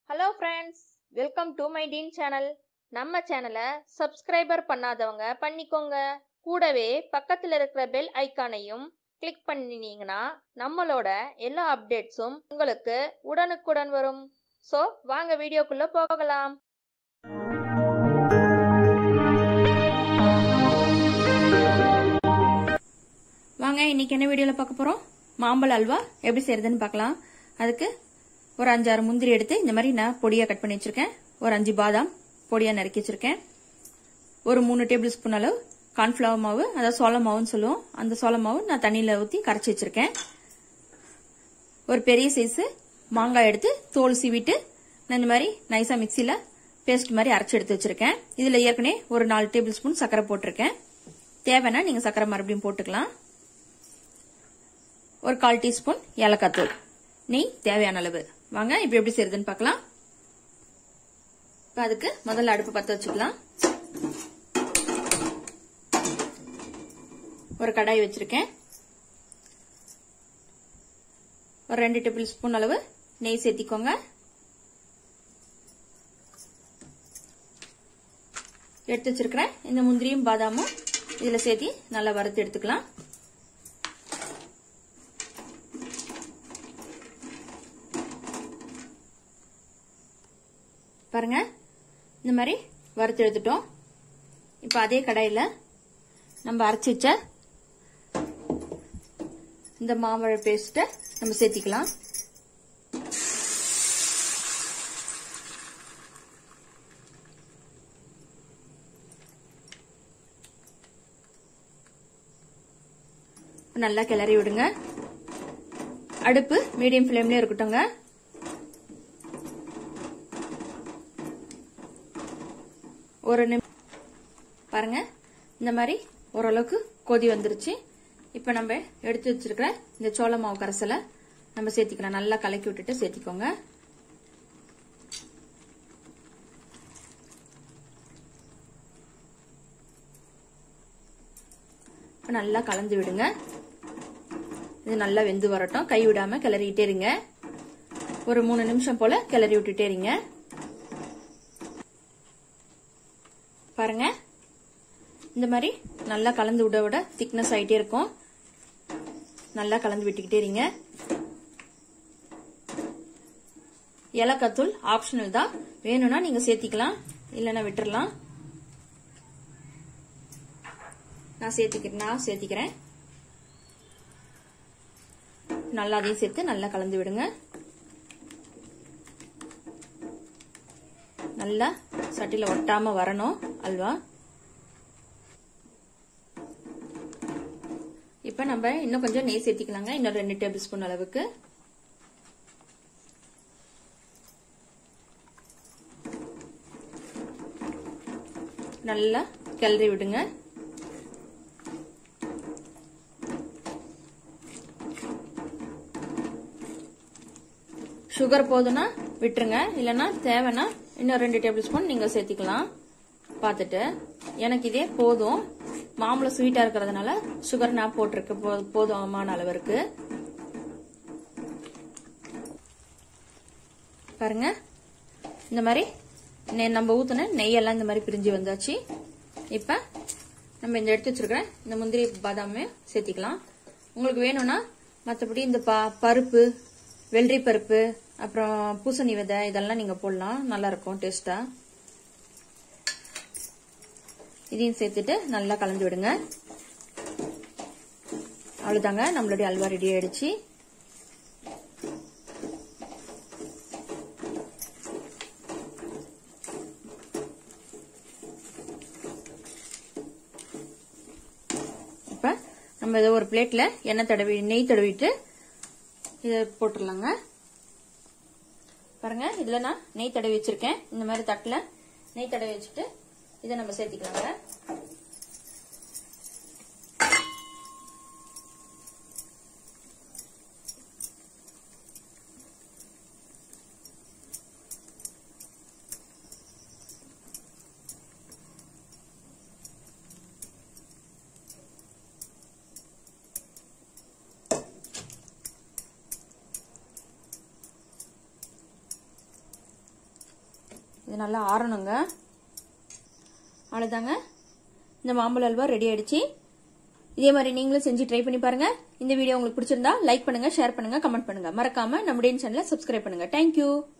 hello friends welcome to my teen channel நம்ம சேனலை subscriber பண்ணாதவங்க பண்ணிக்கோங்க கூடவே பக்கத்தில் இருக்கிற பெல் ஐக்கானையும் கிளிக் பண்ணினீங்கன்னா நம்மளோட எல்லா அப்டேட்ஸும் உங்களுக்கு உடனுக்குடன் வரும் ஸோ வாங்க வீடியோக்குள்ள போகலாம் வாங்க இன்னைக்கு என்ன வீடியோவில் பார்க்க போகிறோம் மாம்பழ அல்வா எப்படி செய்யறதுன்னு பார்க்கலாம் அதுக்கு ஒரு அஞ்சாறு முந்திரி எடுத்து இந்த மாதிரி நான் பொடியாக கட் பண்ணி வச்சிருக்கேன் ஒரு அஞ்சு பாதாம் பொடியாக நறுக்கி வச்சிருக்கேன் ஒரு மூணு டேபிள் ஸ்பூன் அளவு கார்ன்ஃப்ளவர் மாவு அதாவது சோள மாவுன்னு சொல்லுவோம் அந்த சோள மாவு நான் தண்ணியில் ஊற்றி கரைச்சி வச்சிருக்கேன் ஒரு பெரிய சைஸு மாங்காய் எடுத்து தோல் சீவிட்டு நான் இந்த மாதிரி நைஸாக மிக்சியில் பேஸ்ட் மாதிரி அரைச்சி எடுத்து வச்சிருக்கேன் இதில் ஏற்கனவே ஒரு நாலு டேபிள் ஸ்பூன் சர்க்கரை போட்டிருக்கேன் தேவைன்னா நீங்கள் சர்க்கரை மறுபடியும் போட்டுக்கலாம் ஒரு கால் டீஸ்பூன் ஏலக்காய் தூள் நெய் தேவையான அளவு வாங்க இப்போ எப்படி செய்யறதுன்னு பார்க்கலாம் இப்போ அதுக்கு முதல்ல அடுப்பு பற்ற வச்சுக்கலாம் ஒரு கடாய் வச்சிருக்கேன் ஒரு ரெண்டு டேபிள் ஸ்பூன் அளவு நெய் சேர்த்திக்கோங்க எடுத்து வச்சிருக்கிறேன் இந்த முந்திரியும் பாதாமும் இதில் சேர்த்தி நல்லா வறுத்து எடுத்துக்கலாம் பாருங்க இந்த மாதிரி வறுத்து எடுத்துட்டோம் இப்போ அதே கடாயில் நம்ம அரைச்சி வச்ச இந்த மாம்பழ பேஸ்ட்டை நம்ம சேர்த்திக்கலாம் நல்லா கிளறி விடுங்க அடுப்பு மீடியம் ஃப்ளேம்லயே இருக்கட்டும்ங்க ஒரு நிமிஷம் பாருங்க இந்த மாதிரி ஓரளவுக்கு கொதி வந்துருச்சு இப்போ நம்ம எடுத்து வச்சிருக்கிற இந்த சோள மாவு கரைசலை நம்ம சேர்த்திக்கலாம் நல்லா கலக்கி விட்டுட்டு சேர்த்திக்கோங்க இப்போ நல்லா கலந்து விடுங்க இது நல்லா வெந்து வரட்டும் கை விடாம கிளறிட்டே இருங்க ஒரு மூணு நிமிஷம் போல கிளறி விட்டுட்டே இருங்க பாருங்க இந்த மாதிரி நல்லா கலந்து விட விட திக்னஸ் ஆயிட்டே இருக்கும் நல்லா கலந்து விட்டுக்கிட்டே இருங்க ஏலக்காத்தூள் ஆப்ஷனல் தான் வேணும்னா நீங்க சேர்த்திக்கலாம் இல்லைன்னா விட்டுறலாம் நான் சேர்த்துக்கிறேன் நான் சேர்த்திக்கிறேன் நல்லா அதையும் சேர்த்து நல்லா கலந்து விடுங்க நல்லா சட்டியில் ஒட்டாம வரணும் அல்வா இப்போ நம்ம இன்னும் கொஞ்சம் நெய் சேர்த்திக்கலாங்க இன்னும் ரெண்டு டேபிள் ஸ்பூன் அளவுக்கு நல்லா கிளறி விடுங்க சுகர் போதும்னா விட்டுருங்க இல்லைன்னா தேவைன்னா இன்னும் ரெண்டு டேபிள் ஸ்பூன் நீங்க சேர்த்திக்கலாம் பார்த்துட்டு எனக்கு இதே போதும் மாம்பழம் ஸ்வீட்டா இருக்கிறதுனால சுகர் நான் போட்டிருக்கு போதுமான அளவு இருக்கு பாருங்க இந்த மாதிரி நம்ம ஊத்துன நெய்யெல்லாம் இந்த மாதிரி பிரிஞ்சு வந்தாச்சு இப்ப நம்ம இந்த எடுத்து வச்சிருக்கிற இந்த முந்திரி பாதாமே சேர்த்திக்கலாம் உங்களுக்கு வேணும்னா மற்றபடி இந்த பருப்பு வெள்ளரி பருப்பு அப்புறம் பூசணி விதை இதெல்லாம் நீங்க போடலாம் நல்லா இருக்கும் டேஸ்டா இதையும் சேர்த்துட்டு நல்லா கலந்து விடுங்க அவ்வளவுதாங்க நம்மளுடைய அல்வா ரெடி ஆயிடுச்சு இப்ப நம்ம இதை ஒரு பிளேட்ல எண்ணெய் தடவி நெய் தடவிட்டு இதை போட்டுடலாங்க பாருங்க இதுல நான் நெய் தடவி வச்சிருக்கேன் இந்த மாதிரி தட்டுல நெய் தடவி வச்சுட்டு இதை நம்ம சேர்த்திக்கலாங்க இது நல்லா ஆறணுங்க அவ்வளோதாங்க இந்த மாம்பழ அல்வா ரெடி ஆயிடுச்சு இதே மாதிரி நீங்களும் செஞ்சு ட்ரை பண்ணி பாருங்க இந்த வீடியோ உங்களுக்கு பிடிச்சிருந்தா லைக் பண்ணுங்க ஷேர் பண்ணுங்க கமெண்ட் பண்ணுங்க மறக்காம நம்முடைய சேனலை சப்ஸ்கிரைப் பண்ணுங்க தேங்க்யூ